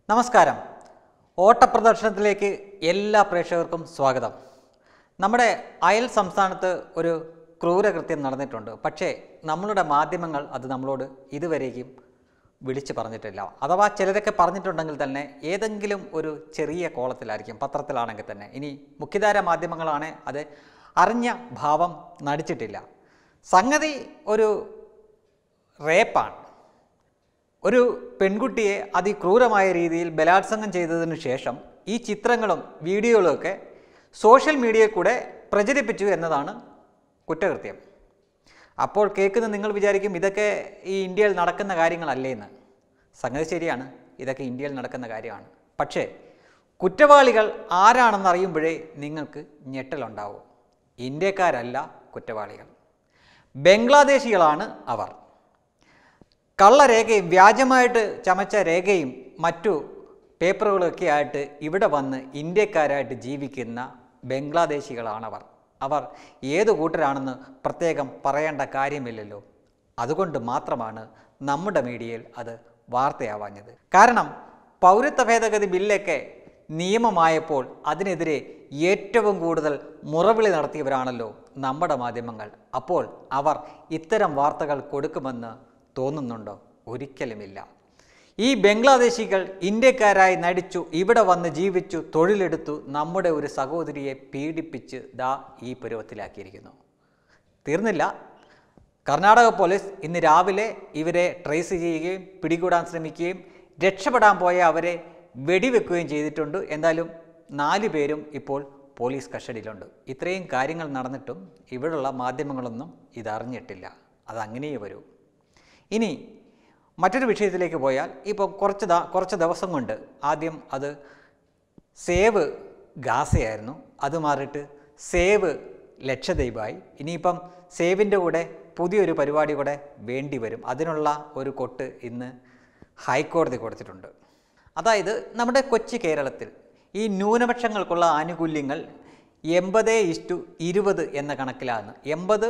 നമസ്കാരം ഓട്ടപ്രദർശനത്തിലേക്ക് എല്ലാ പ്രേക്ഷകർക്കും സ്വാഗതം നമ്മുടെ അയൽ സംസ്ഥാനത്ത് ഒരു ക്രൂരകൃത്യം നടന്നിട്ടുണ്ട് പക്ഷേ നമ്മളുടെ മാധ്യമങ്ങൾ അത് നമ്മളോട് ഇതുവരേക്കും വിളിച്ചു പറഞ്ഞിട്ടില്ല അഥവാ ചിലരൊക്കെ പറഞ്ഞിട്ടുണ്ടെങ്കിൽ തന്നെ ഏതെങ്കിലും ഒരു ചെറിയ കോളത്തിലായിരിക്കും പത്രത്തിലാണെങ്കിൽ തന്നെ ഇനി മുഖ്യധാര മാധ്യമങ്ങളാണ് അത് അറിഞ്ഞ ഭാവം നടിച്ചിട്ടില്ല സംഗതി ഒരു റേപ്പാണ് ഒരു പെൺകുട്ടിയെ അതിക്രൂരമായ രീതിയിൽ ബലാത്സംഗം ചെയ്തതിനു ശേഷം ഈ ചിത്രങ്ങളും വീഡിയോകളും ഒക്കെ സോഷ്യൽ മീഡിയയിൽ കൂടെ പ്രചരിപ്പിച്ചു എന്നതാണ് കുറ്റകൃത്യം അപ്പോൾ കേൾക്കുന്ന നിങ്ങൾ വിചാരിക്കും ഇതൊക്കെ ഈ ഇന്ത്യയിൽ നടക്കുന്ന കാര്യങ്ങളല്ലേ എന്ന് സംഗതി ശരിയാണ് ഇതൊക്കെ ഇന്ത്യയിൽ നടക്കുന്ന കാര്യമാണ് പക്ഷേ കുറ്റവാളികൾ ആരാണെന്ന് അറിയുമ്പോഴേ നിങ്ങൾക്ക് ഞെട്ടലുണ്ടാവും ഇന്ത്യക്കാരല്ല കുറ്റവാളികൾ ബംഗ്ലാദേശികളാണ് അവർ കള്ളരേഖയും വ്യാജമായിട്ട് ചമച്ച രേഖയും മറ്റു പേപ്പറുകളൊക്കെ ആയിട്ട് ഇവിടെ വന്ന് ഇന്ത്യക്കാരായിട്ട് ജീവിക്കുന്ന ബംഗ്ലാദേശികളാണവർ അവർ ഏത് കൂട്ടരാണെന്ന് പ്രത്യേകം പറയേണ്ട കാര്യമില്ലല്ലോ അതുകൊണ്ട് മാത്രമാണ് നമ്മുടെ മീഡിയയിൽ അത് വാർത്തയാവാഞ്ഞത് കാരണം പൗരത്വ ഭേദഗതി ബില്ലൊക്കെ നിയമമായപ്പോൾ അതിനെതിരെ ഏറ്റവും കൂടുതൽ മുറവിളി നടത്തിയവരാണല്ലോ നമ്മുടെ മാധ്യമങ്ങൾ അപ്പോൾ അവർ ഇത്തരം വാർത്തകൾ കൊടുക്കുമെന്ന് തോന്നുന്നുണ്ടോ ഒരിക്കലുമില്ല ഈ ബംഗ്ലാദേശികൾ ഇന്ത്യക്കാരായി നടിച്ചു ഇവിടെ വന്ന് ജീവിച്ചു തൊഴിലെടുത്തു നമ്മുടെ ഒരു സഹോദരിയെ പീഡിപ്പിച്ച് ദാ ഈ പരുവത്തിലാക്കിയിരിക്കുന്നു തീർന്നില്ല കർണാടക പോലീസ് ഇന്ന് രാവിലെ ഇവരെ ട്രേസ് ചെയ്യുകയും പിടികൂടാൻ ശ്രമിക്കുകയും രക്ഷപ്പെടാൻ പോയ അവരെ വെടിവെക്കുകയും ചെയ്തിട്ടുണ്ട് എന്തായാലും നാല് പേരും ഇപ്പോൾ പോലീസ് കസ്റ്റഡിയിലുണ്ട് ഇത്രയും കാര്യങ്ങൾ നടന്നിട്ടും ഇവിടെയുള്ള മാധ്യമങ്ങളൊന്നും ഇതറിഞ്ഞിട്ടില്ല അതങ്ങനെയേ വരൂ ഇനി മറ്റൊരു വിഷയത്തിലേക്ക് പോയാൽ ഇപ്പോൾ കുറച്ച് ദാ കുറച്ച് ദിവസം കൊണ്ട് ആദ്യം അത് സേവ് ഗാസയായിരുന്നു അത് മാറിയിട്ട് സേവ് ലക്ഷദ്വീപായി ഇനിയിപ്പം സേവിൻ്റെ കൂടെ പുതിയൊരു പരിപാടി കൂടെ വേണ്ടി വരും അതിനുള്ള ഒരു കൊട്ട് ഇന്ന് ഹൈക്കോടതി കൊടുത്തിട്ടുണ്ട് അതായത് നമ്മുടെ കൊച്ചി കേരളത്തിൽ ഈ ന്യൂനപക്ഷങ്ങൾക്കുള്ള ആനുകൂല്യങ്ങൾ എൺപത് ഇഷ്ടു ഇരുപത് എന്ന കണക്കിലാണ് എൺപത്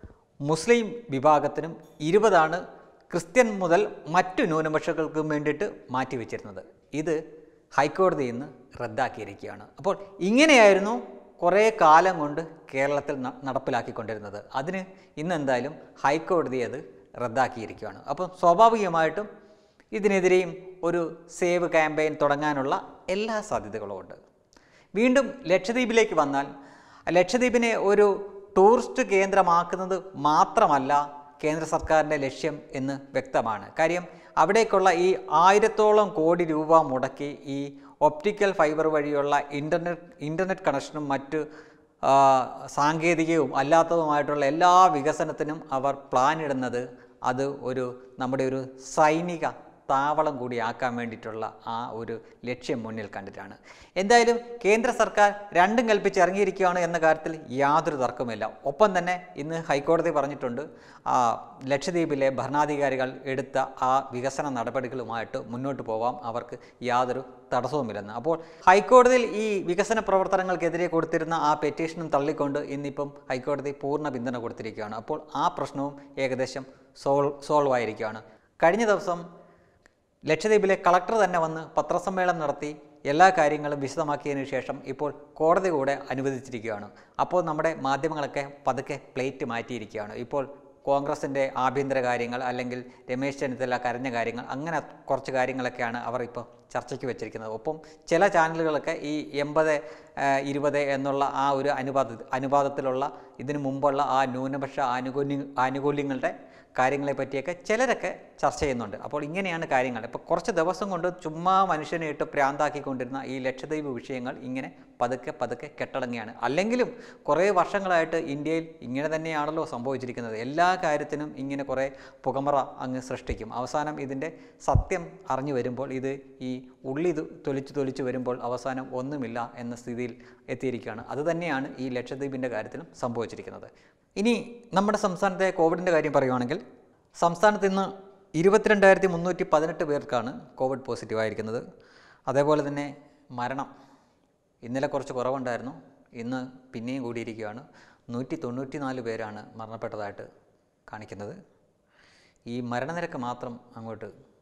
മുസ്ലിം വിഭാഗത്തിനും ഇരുപതാണ് ക്രിസ്ത്യൻ മുതൽ മറ്റു ന്യൂനപക്ഷങ്ങൾക്കും വേണ്ടിയിട്ട് മാറ്റിവെച്ചിരുന്നത് ഇത് ഹൈക്കോടതി ഇന്ന് റദ്ദാക്കിയിരിക്കുകയാണ് അപ്പോൾ ഇങ്ങനെയായിരുന്നു കുറേ കാലം കൊണ്ട് കേരളത്തിൽ ന- നടപ്പിലാക്കിക്കൊണ്ടിരുന്നത് അതിന് ഇന്ന് എന്തായാലും ഹൈക്കോടതി അത് റദ്ദാക്കിയിരിക്കുകയാണ് അപ്പം സ്വാഭാവികമായിട്ടും ഇതിനെതിരെയും ഒരു സേവ് ക്യാമ്പയിൻ തുടങ്ങാനുള്ള എല്ലാ സാധ്യതകളും ഉണ്ട് വീണ്ടും ലക്ഷദ്വീപിലേക്ക് വന്നാൽ ലക്ഷദ്വീപിനെ ഒരു ടൂറിസ്റ്റ് കേന്ദ്രമാക്കുന്നത് മാത്രമല്ല കേന്ദ്ര സർക്കാരിൻ്റെ ലക്ഷ്യം എന്ന് വ്യക്തമാണ് കാര്യം അവിടേക്കുള്ള ഈ ആയിരത്തോളം കോടി രൂപ മുടക്കി ഈ ഒപ്റ്റിക്കൽ ഫൈബർ വഴിയുള്ള ഇൻ്റർനെറ്റ് ഇൻ്റർനെറ്റ് കണക്ഷനും മറ്റ് ആ, സാങ്കേതികവും അല്ലാത്തതുമായിട്ടുള്ള എല്ലാ വികസനത്തിനും അവർ പ്ലാൻ ഇടുന്നത് അത് ഒരു നമ്മുടെ ഒരു സൈനിക താവളം കൂടി ആക്കാൻ വേണ്ടിയിട്ടുള്ള ആ ഒരു ലക്ഷ്യം മുന്നിൽ കണ്ടിട്ടാണ് എന്തായാലും കേന്ദ്ര സർക്കാർ രണ്ടും കൽപ്പിച്ച് ഇറങ്ങിയിരിക്കുകയാണ് എന്ന കാര്യത്തിൽ യാതൊരു തർക്കവുമില്ല ഒപ്പം തന്നെ ഇന്ന് ഹൈക്കോടതി പറഞ്ഞിട്ടുണ്ട് ആ, ലക്ഷദ്വീപിലെ ഭരണാധികാരികൾ എടുത്ത ആ വികസന നടപടികളുമായിട്ട് മുന്നോട്ട് പോവാം അവർക്ക് യാതൊരു തടസ്സവുമില്ലെന്ന് അപ്പോൾ ഹൈക്കോടതിയിൽ ഈ വികസന പ്രവർത്തനങ്ങൾക്കെതിരെ കൊടുത്തിരുന്ന ആ പെറ്റീഷനും തള്ളിക്കൊണ്ട് ഇന്നിപ്പം ഹൈക്കോടതി പൂർണ്ണ പിന്തുണ കൊടുത്തിരിക്കുകയാണ് അപ്പോൾ ആ പ്രശ്നവും ഏകദേശം സോൾവ് സോൾവ് ആയിരിക്കുകയാണ് കഴിഞ്ഞ ദിവസം ലക്ഷദ്വീപിലെ കളക്ടർ തന്നെ വന്ന് പത്രസമ്മേളനം നടത്തി എല്ലാ കാര്യങ്ങളും വിശദമാക്കിയതിനു ശേഷം ഇപ്പോൾ കോടതി കൂടെ അനുവദിച്ചിരിക്കുകയാണ് അപ്പോൾ നമ്മുടെ മാധ്യമങ്ങളൊക്കെ പതുക്കെ പ്ലേറ്റ് മാറ്റിയിരിക്കുകയാണ് ഇപ്പോൾ കോൺഗ്രസിൻ്റെ ആഭ്യന്തര കാര്യങ്ങൾ അല്ലെങ്കിൽ രമേശ് ചെന്നിത്തല കരഞ്ഞ കാര്യങ്ങൾ അങ്ങനെ കുറച്ച് കാര്യങ്ങളൊക്കെയാണ് അവർ ഇപ്പോൾ ചർച്ചയ്ക്ക് വെച്ചിരിക്കുന്നത് ഒപ്പം ചില ചാനലുകളൊക്കെ ഈ എൺപത് ഇരുപത് എന്നുള്ള ആ ഒരു അനുപാത അനുപാതത്തിലുള്ള ഇതിനു മുമ്പുള്ള ആ ന്യൂനപക്ഷ ആനുകൂല്യ ആനുകൂല്യങ്ങളുടെ കാര്യങ്ങളെ പറ്റിയൊക്കെ ചിലരൊക്കെ ചർച്ച ചെയ്യുന്നുണ്ട് അപ്പോൾ ഇങ്ങനെയാണ് കാര്യങ്ങൾ ഇപ്പോൾ കുറച്ച് ദിവസം കൊണ്ട് ചുമ്മാ മനുഷ്യനെ ഇട്ട് പ്രാന്താക്കിക്കൊണ്ടിരുന്ന ഈ ലക്ഷദ്വീപ് വിഷയങ്ങൾ ഇങ്ങനെ പതുക്കെ പതുക്കെ കെട്ടടങ്ങിയാണ് അല്ലെങ്കിലും കുറേ വർഷങ്ങളായിട്ട് ഇന്ത്യയിൽ ഇങ്ങനെ തന്നെയാണല്ലോ സംഭവിച്ചിരിക്കുന്നത് എല്ലാ കാര്യത്തിനും ഇങ്ങനെ കുറേ പുകമറ അങ്ങ് സൃഷ്ടിക്കും അവസാനം ഇതിൻ്റെ സത്യം അറിഞ്ഞു വരുമ്പോൾ ഇത് ഈ ഉള്ളി തു- തൊലിച്ച് തൊലിച്ച് വരുമ്പോൾ അവസാനം ഒന്നുമില്ല എന്ന സ്ഥിതിയിൽ എത്തിയിരിക്കുകയാണ് അതുതന്നെയാണ് ഈ ലക്ഷദ്വീപിൻ്റെ കാര്യത്തിലും സംഭവിച്ചിരിക്കുന്നത് ഇനി നമ്മുടെ സംസ്ഥാനത്തെ കോവിഡിൻ്റെ കാര്യം പറയുവാണെങ്കിൽ സംസ്ഥാനത്ത് ഇന്ന് ഇരുപത്തിരണ്ടായിരത്തി മുന്നൂറ്റി പതിനെട്ട് പേർക്കാണ് കോവിഡ് പോസിറ്റീവ് ആയിരിക്കുന്നത് അതേപോലെ തന്നെ മരണം ഇന്നലെ കുറച്ച് കുറവുണ്ടായിരുന്നു ഇന്ന് പിന്നെയും കൂടിയിരിക്കുകയാണ് നൂറ്റി തൊണ്ണൂറ്റി നാല് പേരാണ് മരണപ്പെട്ടതായിട്ട് കാണിക്കുന്നത് ഈ മരണനിരക്ക് മാത്രം അങ്ങോട്ട്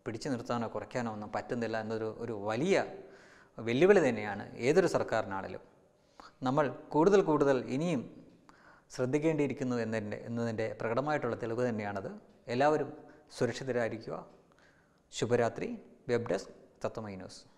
പിടിച്ചു നിർത്താനോ കുറയ്ക്കാനോ ഒന്നും പറ്റുന്നില്ല എന്നൊരു ഒരു വലിയ വെല്ലുവിളി തന്നെയാണ് ഏതൊരു സർക്കാരിനാണെങ്കിലും നമ്മൾ കൂടുതൽ കൂടുതൽ ഇനിയും ശ്രദ്ധിക്കേണ്ടിയിരിക്കുന്നു എന്നതിൻ്റെ എന്നതിൻ്റെ പ്രകടമായിട്ടുള്ള തെളിവ് തന്നെയാണത് എല്ലാവരും സുരക്ഷിതരായിരിക്കുക ശുഭരാത്രി വെബ് ഡെസ്ക് തത്വമൈ ന്യൂസ്